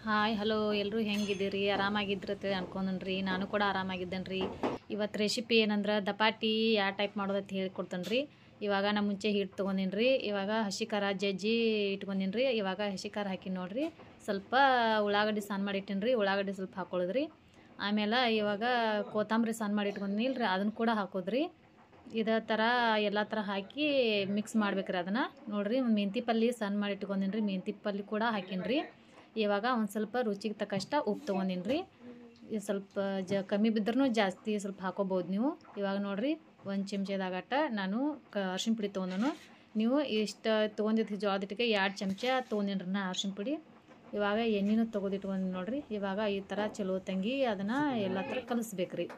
hi hello ಎಲ್ಲರೂ ಹೆಂಗಿದ್ದೀರಿ ಆರಾಮಾಗಿದ್ರತ್ತೆ ಅನ್ಕೊಂಡ್ರಿ ನಾನು ಕೂಡ ಆರಾಮಾಗಿದ್ದೇನೆ ರೀ ಇವತ್ತು ರೆಸಿಪಿ ಏನಂದ್ರೆ ದಪಾಟಿ ಯಾವ ಟೈಪ್ ಮಾಡೋದಂತ ಹೇಳ್ಕೊಡ್ತೇನೆ ರೀ ಇವಾಗ ನಾ ಮುಂಚೆ ಹಿಟ್ಟು ತೊಗೊಂಡಿನಿ ರೀ ಇವಾಗ ಹಸಿ ಖಾರ ಜಜ್ಜಿ ಇಟ್ಕೊಂಡಿನಿ ರೀ ಇವಾಗ ಹಸಿ ಖಾರ ಹಾಕಿ ನೋಡ್ರಿ ಸ್ವಲ್ಪ ಉಳ್ಳಾಗಡ್ಡಿ ಸಣ್ಣ ಮಾಡಿ ಇಟ್ಟೀನಿ ರೀ ಉಳ್ಳಾಗಡ್ಡಿ ಸ್ವಲ್ಪ ಹಾಕೊಳ್ಳೋದ್ರಿ ಆಮೇಲೆ ಇವಾಗ ಕೊತ್ತಂಬರಿ ಸಣ್ಣ ಮಾಡಿ ಇಟ್ಕೊಂಡಿನಿ ರೀ ಅದನ್ನು ಕೂಡ ಹಾಕೋದ್ರಿ ಇದೇ ಥರ ಎಲ್ಲ ಥರ ಹಾಕಿ ಮಿಕ್ಸ್ ಮಾಡ್ಬೇಕ್ರಿ ಅದನ್ನು ನೋಡ್ರಿ ಒಂದು ಮೆಂತಿ ಪಲ್ಯ ಸಣ್ಣ ಮಾಡಿ ಇಟ್ಕೊಂಡಿನಿ ರೀ ಮೆಂತಿ ಪಲ್ಯ ಕೂಡ ಹಾಕೀನಿ ರೀ ಇವಾಗ ಒಂದು ಸ್ವಲ್ಪ ರುಚಿಗೆ ತಕ್ಕಷ್ಟ ಉಪ್ಪು ತೊಗೊಂಡಿನಿ ರೀ ಇದು ಸ್ವಲ್ಪ ಜ ಕಮ್ಮಿ ಬಿದ್ರೂ ಜಾಸ್ತಿ ಸ್ವಲ್ಪ ಹಾಕೋಬೋದು ನೀವು ಇವಾಗ ನೋಡ್ರಿ ಒಂದು ಚಮಚದಾಗಟ್ಟ ನಾನು ಕ ಅರ್ಶಿಣ ಪುಡಿ ತೊಗೊಂಡನು ನೀವು ಇಷ್ಟು ತೊಗೊಂಡಿದ್ದು ಜೋಳದ ಹಿಟ್ಟಿಗೆ ಎರಡು ಚಮಚ ತೊಗೊಂಡಿನಿ ರೀ ನಾ ಅರ್ಶಿಣ ಪುಡಿ ಇವಾಗ ಎಣ್ಣೆನೂ ತೊಗೊಂಡಿಟ್ಕೊಂಡು ನೋಡ್ರಿ ಇವಾಗ ಈ ಥರ ಚಲೋ ತಂಗಿ ಅದನ್ನು ಎಲ್ಲ ಥರ ಕಲಿಸ್ಬೇಕ್ರಿ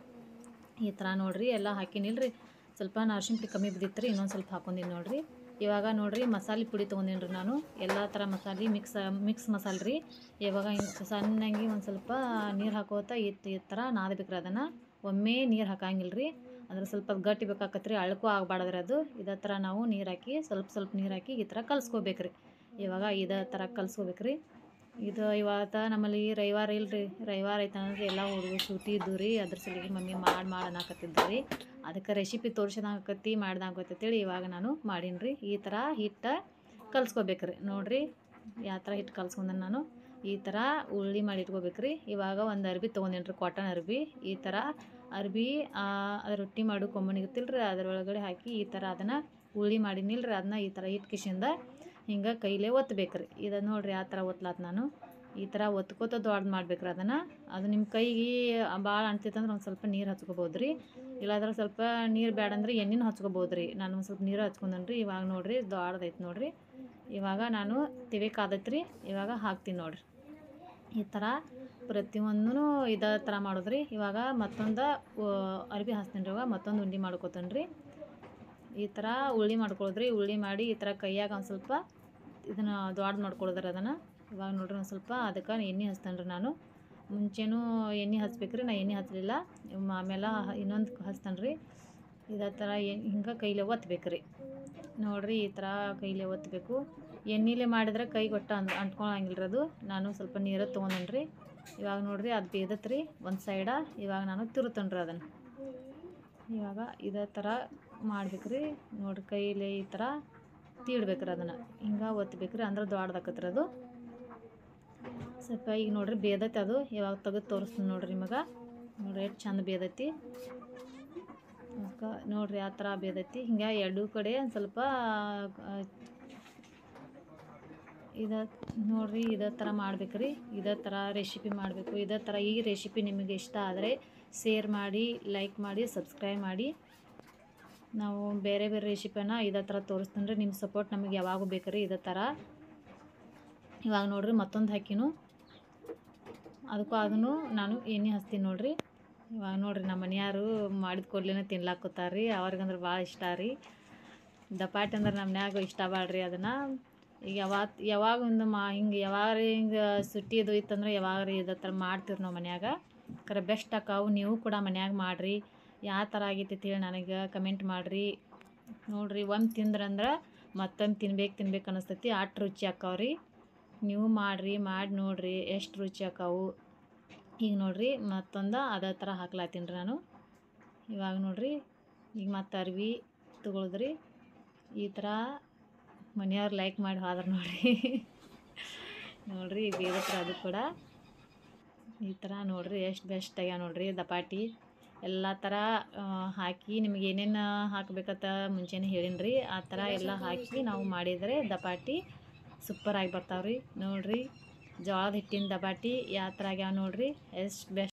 ಈ ಥರ ನೋಡ್ರಿ ಎಲ್ಲ ಹಾಕಿನಿಲ್ರಿ ಸ್ವಲ್ಪ ನಾ ಅರ್ಶಿಣ ಪುಡಿ ಕಮ್ಮಿ ಬಿದ್ದಿತ್ತು ರೀ ಇನ್ನೊಂದು ಸ್ವಲ್ಪ ಹಾಕೊಂಡಿನಿ ನೋಡ್ರಿ ಇವಾಗ ನೋಡ್ರಿ ಮಸಾಲೆ ಪುಡಿ ತೊಗೊಂಡೀನಿ ರೀ ನಾನು ಎಲ್ಲ ಥರ ಮಸಾಲೆ ಮಿಕ್ಸ್ ಮಿಕ್ಸ್ ಮಸಾಲೆ ರೀ ಇವಾಗ ಹಿಂಗೆ ಸಣ್ಣಂಗೆ ಒಂದು ಸ್ವಲ್ಪ ನೀರು ಹಾಕೋತ ಈ ಈ ಥರ ನಾದಬೇಕ್ರಿ ಅದನ್ನು ಒಮ್ಮೆ ನೀರು ಹಾಕಂಗಿಲ್ಲ ರೀ ಅಂದ್ರೆ ಸ್ವಲ್ಪ ಗಟ್ಟಿ ಬೇಕಾಕತ್ರಿ ಅಳ್ಕೂ ಆಗಬಾರ್ದ್ರಿ ಅದು ಇದೇ ಥರ ನಾವು ನೀರು ಹಾಕಿ ಸ್ವಲ್ಪ ಸ್ವಲ್ಪ ನೀರು ಹಾಕಿ ಈ ಥರ ಕಲ್ಸ್ಕೋಬೇಕ್ರಿ ಇವಾಗ ಇದೇ ಥರ ಕಲ್ಸ್ಕೋಬೇಕ್ರಿ ಇದು ಇವತ್ತು ನಮ್ಮಲ್ಲಿ ರವಿವಾರ ಇಲ್ರಿ ರವಿವಾರ ಐತೆ ಅಂದ್ರೆ ಎಲ್ಲ ಹುಡುಗರು ಸೂಟಿ ಇದ್ದು ರೀ ಅದ್ರ ಸಲಿಗೆ ಮಮ್ಮಿ ಮಾಡಿ ಮಾಡಿ ಅನ್ನಕತ್ತಿದ್ದು ರೀ ಅದಕ್ಕೆ ರೆಸಿಪಿ ತೋರ್ಸೋದಾಗತ್ತಿ ಮಾಡ್ದಾಗತ್ತೇಳಿ ಇವಾಗ ನಾನು ಮಾಡೀನಿ ರೀ ಈ ಥರ ಹಿಟ್ಟು ಕಲ್ಸ್ಕೊಬೇಕ್ರಿ ನೋಡ್ರಿ ಯಾವ ಥರ ಹಿಟ್ಟು ಕಲ್ಸ್ಕೊಂಡೆ ನಾನು ಈ ಥರ ಉಳ್ಳಿ ಮಾಡಿ ಇಟ್ಕೋಬೇಕ್ರಿ ಇವಾಗ ಒಂದು ಅರ್ಬಿ ತೊಗೊಂಡೇನಿ ರೀ ಕಾಟನ್ ಅರ್ಬಿ ಈ ಥರ ಅರ್ಬಿ ಅದು ರೊಟ್ಟಿ ಮಾಡು ಕೊಂಬಣಿಗತ್ತಿಲ್ರಿ ಅದರೊಳಗಡೆ ಹಾಕಿ ಈ ಥರ ಅದನ್ನು ಉಳ್ಳಿ ಮಾಡಿನಿಲ್ರಿ ಅದನ್ನ ಈ ಥರ ಹಿಟ್ಟು ಕಿಶಿಂದ ಹಿಂಗೆ ಕೈಲೇ ಒತ್ತಬೇಕ್ರಿ ಇದು ನೋಡ್ರಿ ಆ ಥರ ಒತ್ಲಾತ್ ನಾನು ಈ ಥರ ಒತ್ಕೋತ ದೊಡ್ದು ಮಾಡ್ಬೇಕ್ರಿ ಅದನ್ನು ಅದು ನಿಮ್ಮ ಕೈಗೆ ಭಾಳ ಅಂಟಿತ್ತಂದ್ರೆ ಒಂದು ಸ್ವಲ್ಪ ನೀರು ಹಚ್ಕೋಬೋದು ರೀ ಇಲ್ಲಾಂದ್ರೆ ಸ್ವಲ್ಪ ನೀರು ಬೇಡ ಅಂದ್ರೆ ಎಣ್ಣೆನೂ ಹಚ್ಕೋಬೋದು ರೀ ನಾನು ಒಂದು ಸ್ವಲ್ಪ ನೀರು ಹಚ್ಕೊಂಡೇನಿ ರೀ ಇವಾಗ ನೋಡ್ರಿ ದೊಡ್ಡದೈತೆ ನೋಡ್ರಿ ಇವಾಗ ನಾನು ತಿವಿ ಕಾದೈತೆ ರೀ ಇವಾಗ ಹಾಕ್ತೀನಿ ನೋಡ್ರಿ ಈ ಥರ ಪ್ರತಿಯೊಂದೂ ಇದೇ ಥರ ಮಾಡೋದ್ರಿ ಇವಾಗ ಮತ್ತೊಂದು ಅರ್ಬಿ ಹಾಸ್ತೀನಿ ರೀ ಇವಾಗ ಮತ್ತೊಂದು ಉಂಡೆ ಮಾಡ್ಕೋತೇನೆ ರೀ ಈ ಥರ ಉಳ್ಳಿ ಮಾಡ್ಕೊಳ್ಳೋದ್ರಿ ಉಳ್ಳಿ ಮಾಡಿ ಈ ಥರ ಕೈಯಾಗ ಒಂದು ಸ್ವಲ್ಪ ಇದನ್ನು ದೊಡ್ದು ಮಾಡ್ಕೊಳ್ಳೋದ್ರಿ ಅದನ್ನು ಇವಾಗ ನೋಡ್ರಿ ಒಂದು ಸ್ವಲ್ಪ ಅದಕ್ಕೆ ಎಣ್ಣೆ ಹಚ್ತೇನೆ ರೀ ನಾನು ಮುಂಚೆನೂ ಎಣ್ಣೆ ಹಚ್ಬೇಕ್ರಿ ನಾ ಎಣ್ಣೆ ಹಚ್ಚಲಿಲ್ಲ ಆಮೇಲೆ ಇನ್ನೊಂದು ಹಚ್ತೇನೆ ರೀ ಇದೇ ಥರ ಎಣ್ಣೆ ಹಿಂಗೆ ಕೈಲೇ ಒತ್ತಬೇಕ್ರಿ ನೋಡ್ರಿ ಈ ಥರ ಕೈಲೇ ಒತ್ತಬೇಕು ಎಣ್ಣೆಲೆ ಮಾಡಿದ್ರೆ ಕೈಗೆ ಒಟ್ಟು ಅಂದ್ ಅಂಟ್ಕೊಳಂಗಿಲ್ಲ ಅದು ನಾನು ಸ್ವಲ್ಪ ನೀರು ತೊಗೊಂಡೇನಿ ರೀ ಇವಾಗ ನೋಡ್ರಿ ಅದು ಬೇದತ್ತೆ ರೀ ಒಂದು ಸೈಡ ಇವಾಗ ನಾನು ತಿರುತ್ತೇನೆ ರೀ ಅದನ್ನು ಇವಾಗ ಇದೇ ಥರ ಮಾಡ್ಬೇಕ್ರಿ ನೋಡ್ರಿ ಕೈಲಿ ಈ ಥರ ತೀಡ್ಬೇಕ್ರಿ ಅದನ್ನು ಹಿಂಗೆ ಒತ್ತಬೇಕ್ರಿ ಅಂದ್ರೆ ದೊಡ್ಡದಾಕತ್ರಿ ಅದು ಸ್ವಲ್ಪ ಈಗ ನೋಡ್ರಿ ಬೇದೈತಿ ಅದು ಇವಾಗ ತೆಗೆದು ತೋರಿಸ್ತೀನಿ ನೋಡ್ರಿ ನಿಮಗೆ ನೋಡ್ರಿ ಎಷ್ಟು ಚಂದ ಬೇದೈತಿ ಅದಕ್ಕೆ ನೋಡ್ರಿ ಆ ಥರ ಬೇದೈತಿ ಹಿಂಗೆ ಎರಡೂ ಕಡೆ ಒಂದು ಸ್ವಲ್ಪ ಇದೇ ನೋಡ್ರಿ ಇದೇ ಥರ ಮಾಡ್ಬೇಕ್ರಿ ಇದೇ ಥರ ರೆಸಿಪಿ ಮಾಡಬೇಕು ಇದೇ ಥರ ಈ ರೆಸಿಪಿ ನಿಮಗೆ ಇಷ್ಟ ಆದರೆ ಶೇರ್ ಮಾಡಿ ಲೈಕ್ ಮಾಡಿ ಸಬ್ಸ್ಕ್ರೈಬ್ ಮಾಡಿ ನಾವು ಬೇರೆ ಬೇರೆ ರೆಸಿಪಿನ ಇದೇ ಥರ ತೋರಿಸ್ತೀನಿ ರೀ ನಿಮ್ಮ ಸಪೋರ್ಟ್ ನಮಗೆ ಯಾವಾಗೂ ಬೇಕ್ರಿ ಇದೇ ಥರ ಇವಾಗ ನೋಡ್ರಿ ಮತ್ತೊಂದು ಹಾಕಿನು ಅದಕ್ಕೂ ಅದನ್ನು ನಾನು ಎಣ್ಣೆ ಹಚ್ತೀನಿ ನೋಡ್ರಿ ಇವಾಗ ನೋಡ್ರಿ ನಮ್ಮ ಮನೆಯಾರು ಮಾಡಿದ ಕೂಡ್ಲೇ ತಿನ್ಲಾಕೋತಾರೆ ರೀ ಅವ್ರಿಗಂದ್ರೆ ಭಾಳ ಇಷ್ಟ ರೀ ದಪಾಟಿ ಅಂದ್ರೆ ನಮ್ಮ ಮನ್ಯಾಗ ಇಷ್ಟ ಬಾಳ್ರಿ ಅದನ್ನು ಈಗ ಯಾವತ್ತು ಯಾವಾಗ ಒಂದು ಮಾ ಹಿಂಗೆ ಯಾವಾಗ ಹಿಂಗೆ ಸುಟ್ಟಿ ಇದು ಇತ್ತಂದ್ರೆ ಯಾವಾಗ ರೀ ಇದೇ ಥರ ಮಾಡ್ತೀವಿ ನಾವು ಮನ್ಯಾಗ ಖರೆ ಬೆಸ್ಟ್ ಅಕ್ಕಾವು ನೀವು ಕೂಡ ಮನ್ಯಾಗ ಮಾಡಿರಿ ಯಾವ ಥರ ಆಗೈತಿ ಅಂತೇಳಿ ನನಗೆ ಕಮೆಂಟ್ ಮಾಡಿರಿ ನೋಡಿರಿ ಒಮ್ಮೆ ತಿಂದ್ರಂದ್ರೆ ಮತ್ತೊಮ್ಮೆ ತಿನ್ಬೇಕು ತಿನ್ಬೇಕು ಅನ್ನಿಸ್ತೈತಿ ಅಷ್ಟು ರುಚಿ ಆಕ್ಕಾವ್ರಿ ನೀವು ಮಾಡಿರಿ ಮಾಡಿ ನೋಡಿರಿ ಎಷ್ಟು ರುಚಿ ಆಕಾವು ಈಗ ನೋಡ್ರಿ ಮತ್ತೊಂದು ಅದೇ ಥರ ಹಾಕ್ಲಾತೀನಿ ರೀ ನಾನು ಇವಾಗ ನೋಡ್ರಿ ಈಗ ಮತ್ತೆ ಅರ್ವಿ ತಗೊಳಿದ್ರಿ ಈ ಥರ ಮನೆಯವ್ರು ಲೈಕ್ ಮಾಡಿ ಹೋದ್ರೆ ನೋಡ್ರಿ ನೋಡ್ರಿ ಬೇರೆ ಥರ ಅದು ಕೂಡ ಈ ಥರ ನೋಡ್ರಿ ಎಷ್ಟು ಬೆಸ್ಟ್ ಆಗ್ಯಾವ ನೋಡ್ರಿ ದಪಾಟಿ ಎಲ್ಲ ಥರ ಹಾಕಿ ನಿಮ್ಗೆ ಏನೇನು ಹಾಕ್ಬೇಕಂತ ಮುಂಚೆನೇ ಹೇಳೀನಿ ರೀ ಆ ಥರ ಎಲ್ಲ ಹಾಕಿ ನಾವು ಮಾಡಿದರೆ ದಪಾಟಿ ಸೂಪರಾಗಿ ಬರ್ತಾವೆ ರೀ ನೋಡಿರಿ ಜೋಳದ ಹಿಟ್ಟಿನ ದಪಾಟಿ ಯಾವ ಥರ ಆಗ್ಯಾವ ನೋಡ್ರಿ ಎಷ್ಟು ಬೆಸ್ಟ್